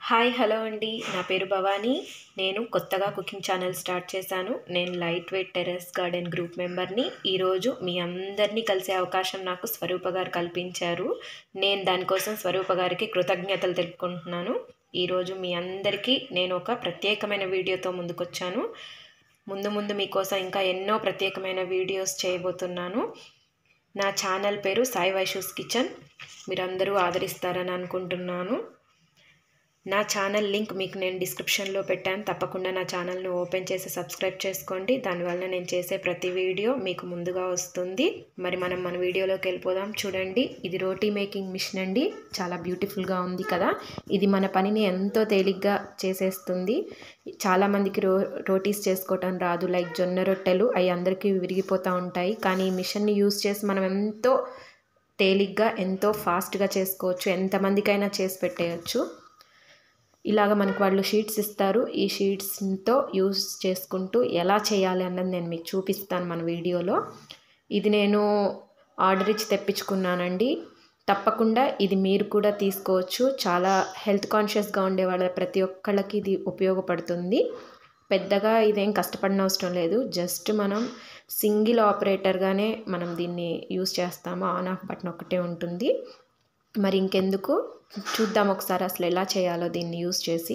hi hello అండి నా పేరు భవానీ నేను కొత్తగా కుకింగ్ ఛానల్ స్టార్ట్ చేశాను నేను light weight terrace garden group మెంబర్ని ఈరోజు మీ అందరినీ కలిసే అవకాశం నాకు స్వరూప గారు కల్పించారు నేను దానికోసం స్వరూప గారికి కృతజ్ఞతలు తెలుపుకుంటున్నాను ఈరోజు మీ అందరికీ నేను ఒక ప్రత్యేకమైన వీడియోతో ముందుకొచ్చాను ముందు ముందు మీకోసం ఇంకా ఎన్నో ప్రత్యేకమైన వీడియోస్ చేయబోతున్నాను నా ఛానల్ పేరు సాయి వైషూస్ కిచెన్ మీరందరూ ఆదరిస్తారని అనుకుంటున్నాను నా ఛానల్ లింక్ మీకు నేను డిస్క్రిప్షన్లో పెట్టాను తప్పకుండా నా ఛానల్ను ఓపెన్ చేసి సబ్స్క్రైబ్ చేసుకోండి దానివల్ల నేను చేసే ప్రతి వీడియో మీకు ముందుగా వస్తుంది మరి మనం మన వీడియోలోకి వెళ్ళిపోదాం చూడండి ఇది రోటీ మేకింగ్ మిషన్ అండి చాలా బ్యూటిఫుల్గా ఉంది కదా ఇది మన పనిని ఎంతో తేలిగ్గా చేసేస్తుంది చాలామందికి రో రోటీస్ చేసుకోవటం రాదు లైక్ జొన్న రొట్టెలు అవి అందరికీ విరిగిపోతూ ఉంటాయి కానీ ఈ మిషన్ని యూస్ చేసి మనం ఎంతో తేలిగ్గా ఎంతో ఫాస్ట్గా చేసుకోవచ్చు ఎంతమందికైనా చేసి పెట్టేయచ్చు ఇలాగ మనకు వాళ్ళు షీట్స్ ఇస్తారు ఈ షీట్స్తో యూస్ చేసుకుంటూ ఎలా చేయాలి అన్నది నేను మీకు చూపిస్తాను మన వీడియోలో ఇది నేను ఆర్డర్ ఇచ్చి తెప్పించుకున్నానండి తప్పకుండా ఇది మీరు కూడా తీసుకోవచ్చు చాలా హెల్త్ కాన్షియస్గా ఉండే వాళ్ళ ప్రతి ఒక్కళ్ళకి ఇది ఉపయోగపడుతుంది పెద్దగా ఇదేం కష్టపడిన అవసరం లేదు జస్ట్ మనం సింగిల్ ఆపరేటర్గానే మనం దీన్ని యూస్ చేస్తాము ఆన్ ఆఫ్ బటన్ ఒకటే ఉంటుంది మరి ఇంకెందుకు చూద్దాం ఒకసారి అసలు ఎలా చేయాలో దీన్ని యూస్ చేసి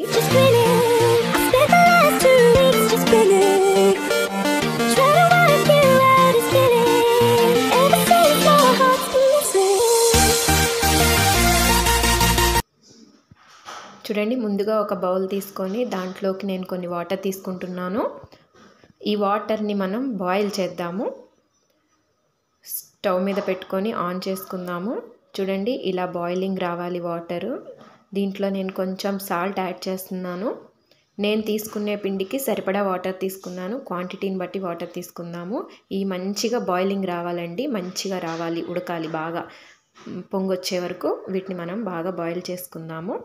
చూడండి ముందుగా ఒక బౌల్ తీసుకొని దాంట్లోకి నేను కొన్ని వాటర్ తీసుకుంటున్నాను ఈ వాటర్ని మనం బాయిల్ చేద్దాము స్టవ్ మీద పెట్టుకొని ఆన్ చేసుకుందాము చూడండి ఇలా బాయిలింగ్ రావాలి వాటరు దీంట్లో నేను కొంచెం సాల్ట్ యాడ్ చేస్తున్నాను నేను తీసుకునే పిండికి సరిపడా వాటర్ తీసుకున్నాను క్వాంటిటీని బట్టి వాటర్ తీసుకుందాము ఈ మంచిగా బాయిలింగ్ రావాలండి మంచిగా రావాలి ఉడకాలి బాగా పొంగొచ్చే వరకు వీటిని మనం బాగా బాయిల్ చేసుకుందాము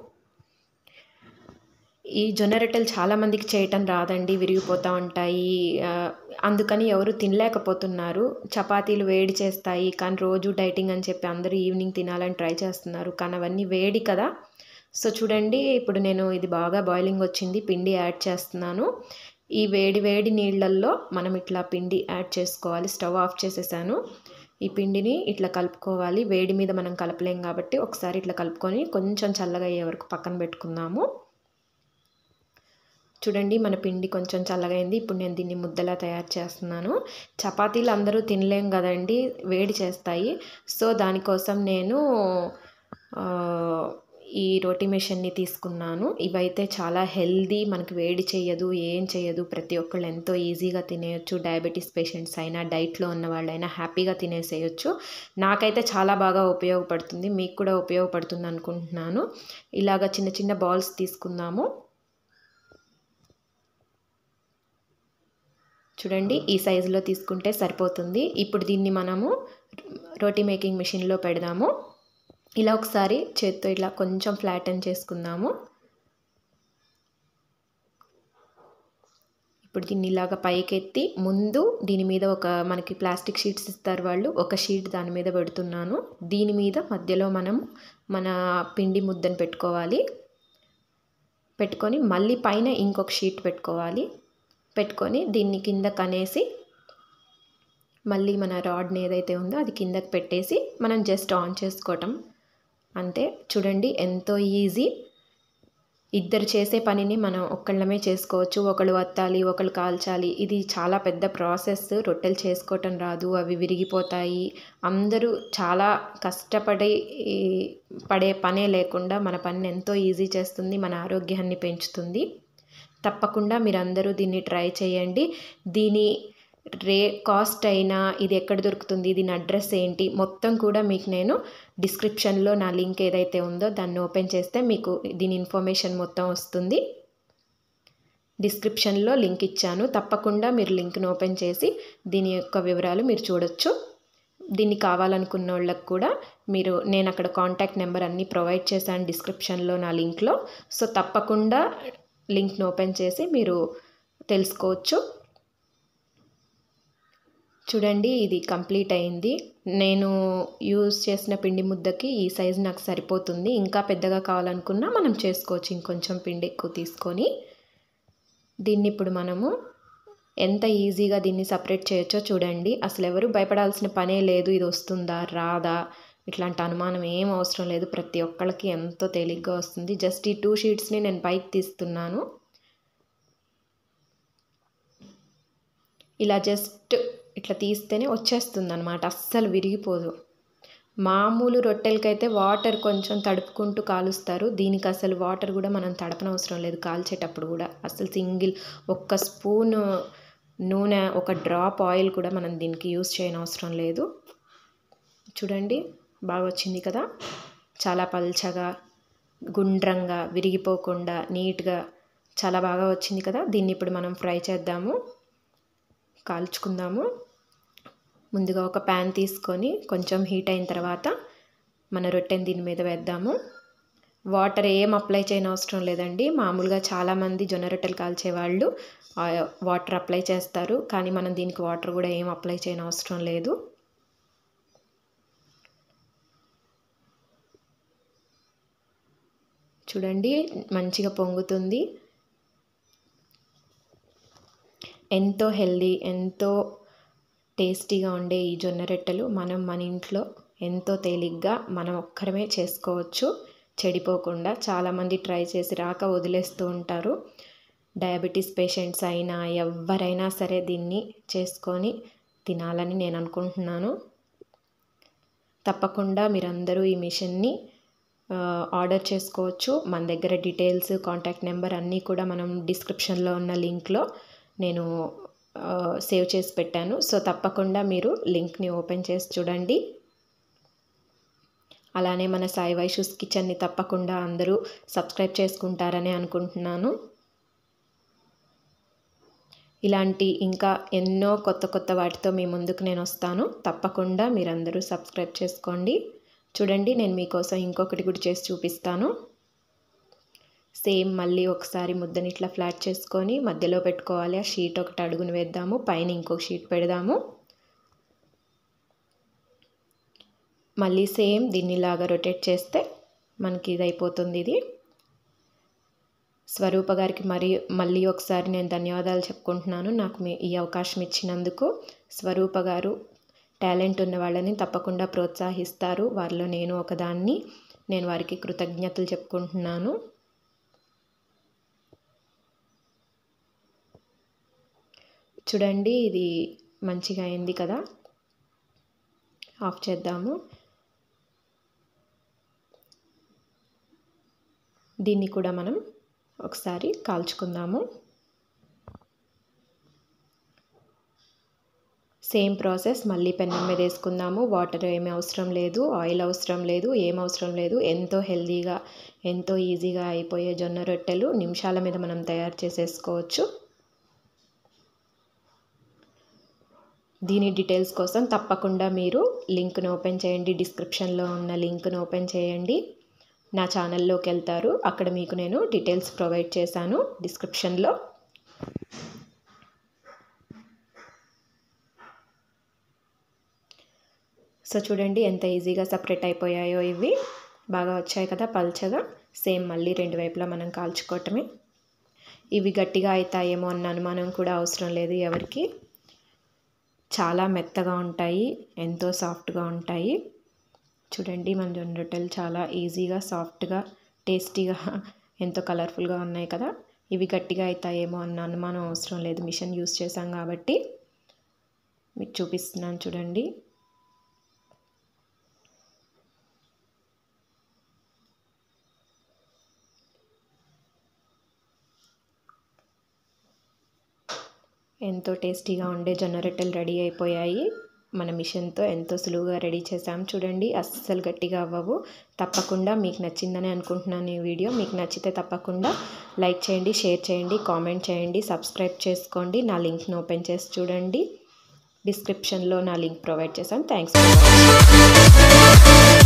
ఈ జొన్న రొట్టెలు చాలామందికి చేయటం రాదండి విరిగిపోతూ ఉంటాయి అందుకని ఎవరు తినలేకపోతున్నారు చపాతీలు వేడి చేస్తాయి కానీ రోజు డైటింగ్ అని చెప్పి అందరూ ఈవినింగ్ తినాలని ట్రై చేస్తున్నారు కానీ అవన్నీ వేడి కదా సో చూడండి ఇప్పుడు నేను ఇది బాగా బాయిలింగ్ వచ్చింది పిండి యాడ్ చేస్తున్నాను ఈ వేడి వేడి నీళ్ళల్లో మనం ఇట్లా పిండి యాడ్ చేసుకోవాలి స్టవ్ ఆఫ్ చేసేసాను ఈ పిండిని ఇట్లా కలుపుకోవాలి వేడి మీద మనం కలపలేం కాబట్టి ఒకసారి ఇట్లా కలుపుకొని కొంచెం చల్లగా అయ్యే వరకు పక్కన పెట్టుకుందాము చూడండి మన పిండి కొంచెం చల్లగైంది ఇప్పుడు నేను దీన్ని ముద్దలా తయారు చేస్తున్నాను చపాతీలు అందరూ తినలేం కదండి వేడి చేస్తాయి సో దానికోసం నేను ఈ రోటీ మెషిన్ని తీసుకున్నాను ఇవైతే చాలా హెల్దీ మనకి వేడి చేయదు ఏం చేయదు ప్రతి ఒక్కళ్ళు ఎంతో ఈజీగా తినేయచ్చు డయాబెటీస్ పేషెంట్స్ అయినా డైట్లో ఉన్న వాళ్ళైనా హ్యాపీగా తినేసేయచ్చు నాకైతే చాలా బాగా ఉపయోగపడుతుంది మీకు కూడా ఉపయోగపడుతుంది అనుకుంటున్నాను ఇలాగ చిన్న చిన్న బాల్స్ తీసుకుందాము చూడండి ఈ సైజులో తీసుకుంటే సరిపోతుంది ఇప్పుడు దీన్ని మనము రోటీ మేకింగ్ మిషన్లో పెడదాము ఇలా ఒకసారి చేత్తో ఇలా కొంచెం ఫ్లాటన్ చేసుకుందాము ఇప్పుడు దీన్ని ఇలాగ పైకెత్తి ముందు దీని మీద ఒక మనకి ప్లాస్టిక్ షీట్స్ ఇస్తారు వాళ్ళు ఒక షీట్ దాని మీద పెడుతున్నాను దీని మీద మధ్యలో మనం మన పిండి ముద్దను పెట్టుకోవాలి పెట్టుకొని మళ్ళీ పైన ఇంకొక షీట్ పెట్టుకోవాలి పెట్టుకొని దీన్ని కింద కనేసి మళ్ళీ మన రాడ్ని ఏదైతే ఉందో అది కిందకి పెట్టేసి మనం జస్ట్ ఆన్ చేసుకోవటం అంతే చూడండి ఎంతో ఈజీ ఇద్దరు చేసే పనిని మనం ఒక్కళ్ళమే చేసుకోవచ్చు ఒకళ్ళు వత్తాలి ఒకళ్ళు కాల్చాలి ఇది చాలా పెద్ద ప్రాసెస్ రొట్టెలు చేసుకోవటం రాదు అవి విరిగిపోతాయి అందరూ చాలా కష్టపడి పడే పనే లేకుండా మన పనిని ఎంతో ఈజీ చేస్తుంది మన ఆరోగ్యాన్ని పెంచుతుంది తప్పకుండా మీరందరూ దీన్ని ట్రై చేయండి దీని రే కాస్ట్ అయినా ఇది ఎక్కడ దొరుకుతుంది దీని అడ్రస్ ఏంటి మొత్తం కూడా మీకు నేను డిస్క్రిప్షన్లో నా లింక్ ఏదైతే ఉందో దాన్ని ఓపెన్ చేస్తే మీకు దీని ఇన్ఫర్మేషన్ మొత్తం వస్తుంది డిస్క్రిప్షన్లో లింక్ ఇచ్చాను తప్పకుండా మీరు లింక్ను ఓపెన్ చేసి దీని యొక్క వివరాలు మీరు చూడొచ్చు దీన్ని కావాలనుకున్న వాళ్ళకి కూడా మీరు నేను అక్కడ కాంటాక్ట్ నెంబర్ అన్నీ ప్రొవైడ్ చేశాను డిస్క్రిప్షన్లో నా లింక్లో సో తప్పకుండా లింక్ను ఓపెన్ చేసి మీరు తెలుసుకోవచ్చు చూడండి ఇది కంప్లీట్ అయింది నేను యూజ్ చేసిన పిండి ముద్దకి ఈ సైజు నాకు సరిపోతుంది ఇంకా పెద్దగా కావాలనుకున్నా మనం చేసుకోవచ్చు ఇంకొంచెం పిండి ఎక్కువ తీసుకొని దీన్ని ఇప్పుడు మనము ఎంత ఈజీగా దీన్ని సపరేట్ చేయొచ్చో చూడండి అసలు ఎవరు భయపడాల్సిన పనే లేదు ఇది వస్తుందా రాదా ఇట్లాంటి అనుమానం ఏం అవసరం లేదు ప్రతి ఒక్కళ్ళకి ఎంతో తేలిగ్గా వస్తుంది జస్ట్ ఈ టూ షీట్స్ని నేను పైకి తీస్తున్నాను ఇలా జస్ట్ ఇట్లా తీస్తేనే వచ్చేస్తుంది అనమాట అస్సలు విరిగిపోదు మామూలు రొట్టెలకైతే వాటర్ కొంచెం తడుపుకుంటూ కాలుస్తారు దీనికి అసలు వాటర్ కూడా మనం తడపనవసరం లేదు కాల్చేటప్పుడు కూడా అసలు సింగిల్ ఒక్క స్పూన్ నూనె ఒక డ్రాప్ ఆయిల్ కూడా మనం దీనికి యూస్ చేయనవసరం లేదు చూడండి బాగా వచ్చింది కదా చాలా పల్చగా గుండ్రంగా విరిగిపోకుండా నీట్గా చాలా బాగా వచ్చింది కదా దీన్ని ఇప్పుడు మనం ఫ్రై చేద్దాము కాల్చుకుందాము ముందుగా ఒక ప్యాన్ తీసుకొని కొంచెం హీట్ అయిన తర్వాత మన రొట్టెని దీని మీద వేద్దాము వాటర్ ఏం అప్లై చేయని అవసరం లేదండి మామూలుగా చాలామంది జొన్న రొట్టెలు కాల్చేవాళ్ళు వాటర్ అప్లై చేస్తారు కానీ మనం దీనికి వాటర్ కూడా ఏం అప్లై చేయని అవసరం లేదు చూడండి మంచిగా పొంగుతుంది ఎంతో హెల్దీ ఎంతో టేస్టీగా ఉండే ఈ జొన్న రొట్టెలు మనం మన ఇంట్లో ఎంతో తేలిగ్గా మనం ఒక్కరమే చేసుకోవచ్చు చెడిపోకుండా చాలామంది ట్రై చేసి రాక వదిలేస్తూ ఉంటారు డయాబెటీస్ పేషెంట్స్ అయినా ఎవరైనా సరే దీన్ని చేసుకొని తినాలని నేను అనుకుంటున్నాను తప్పకుండా మీరందరూ ఈ మిషన్ని ఆర్డర్ చేసుకోవచ్చు మన దగ్గర డీటెయిల్స్ కాంటాక్ట్ నెంబర్ అన్నీ కూడా మనం డిస్క్రిప్షన్లో ఉన్న లింక్లో నేను సేవ్ చేసి పెట్టాను సో తప్పకుండా మీరు లింక్ని ఓపెన్ చేసి చూడండి అలానే మన సాయి వైషూస్ కిచెన్ని తప్పకుండా అందరూ సబ్స్క్రైబ్ చేసుకుంటారని అనుకుంటున్నాను ఇలాంటి ఇంకా ఎన్నో కొత్త కొత్త వాటితో మీ ముందుకు నేను వస్తాను తప్పకుండా మీరందరూ సబ్స్క్రైబ్ చేసుకోండి చూడండి నేను మీకోసం ఇంకొకటి కూడా చేసి చూపిస్తాను సేమ్ మళ్ళీ ఒకసారి ముద్దని ఇట్లా ఫ్లాట్ చేసుకొని మధ్యలో పెట్టుకోవాలి ఆ షీట్ ఒకటి అడుగును వేద్దాము పైన ఇంకొక షీట్ పెడదాము మళ్ళీ సేమ్ దీన్నిలాగా రొటేట్ చేస్తే మనకి ఇది అయిపోతుంది ఇది స్వరూప గారికి మరి మళ్ళీ ఒకసారి నేను ధన్యవాదాలు చెప్పుకుంటున్నాను నాకు మీ ఈ అవకాశం ఇచ్చినందుకు స్వరూప గారు టాలెంట్ ఉన్న వాళ్ళని తప్పకుండా ప్రోత్సహిస్తారు వారిలో నేను ఒకదాన్ని నేను వారికి కృతజ్ఞతలు చెప్పుకుంటున్నాను చూడండి ఇది మంచిగా అయింది కదా ఆఫ్ చేద్దాము దీన్ని కూడా మనం ఒకసారి కాల్చుకుందాము సేమ్ ప్రాసెస్ మళ్ళీ పెన్నం మీద వేసుకుందాము వాటర్ ఏమీ అవసరం లేదు ఆయిల్ అవసరం లేదు ఏం అవసరం లేదు ఎంతో హెల్తీగా ఎంతో ఈజీగా అయిపోయే జొన్న రొట్టెలు నిమిషాల మీద మనం తయారు చేసేసుకోవచ్చు దీని డీటెయిల్స్ కోసం తప్పకుండా మీరు లింక్ను ఓపెన్ చేయండి డిస్క్రిప్షన్లో ఉన్న లింక్ను ఓపెన్ చేయండి నా ఛానల్లోకి వెళ్తారు అక్కడ మీకు నేను డీటెయిల్స్ ప్రొవైడ్ చేశాను డిస్క్రిప్షన్లో సో చూడండి ఎంత ఈజీగా సపరేట్ అయిపోయాయో ఇవి బాగా వచ్చాయి కదా పల్చగా సేమ్ మళ్ళీ రెండు వైపులా మనం కాల్చుకోవటమే ఇవి గట్టిగా అవుతాయేమో అన్న అనుమానం కూడా అవసరం లేదు ఎవరికి చాలా మెత్తగా ఉంటాయి ఎంతో సాఫ్ట్గా ఉంటాయి చూడండి మన జొన్న రొట్టెలు చాలా ఈజీగా సాఫ్ట్గా టేస్టీగా ఎంతో కలర్ఫుల్గా ఉన్నాయి కదా ఇవి గట్టిగా అవుతాయేమో అన్న అనుమానం అవసరం లేదు మిషన్ యూస్ చేసాం కాబట్టి మీకు చూపిస్తున్నాను చూడండి ఎంతో టేస్టీగా ఉండే జొన్న రొట్టెలు రెడీ అయిపోయాయి మన మిషన్తో ఎంతో సులువుగా రెడీ చేసాం చూడండి అస్సలు గట్టిగా అవ్వవు తప్పకుండా మీకు నచ్చిందని అనుకుంటున్నాను ఈ వీడియో మీకు నచ్చితే తప్పకుండా లైక్ చేయండి షేర్ చేయండి కామెంట్ చేయండి సబ్స్క్రైబ్ చేసుకోండి నా లింక్ని ఓపెన్ చేసి చూడండి డిస్క్రిప్షన్లో నా లింక్ ప్రొవైడ్ చేశాను థ్యాంక్స్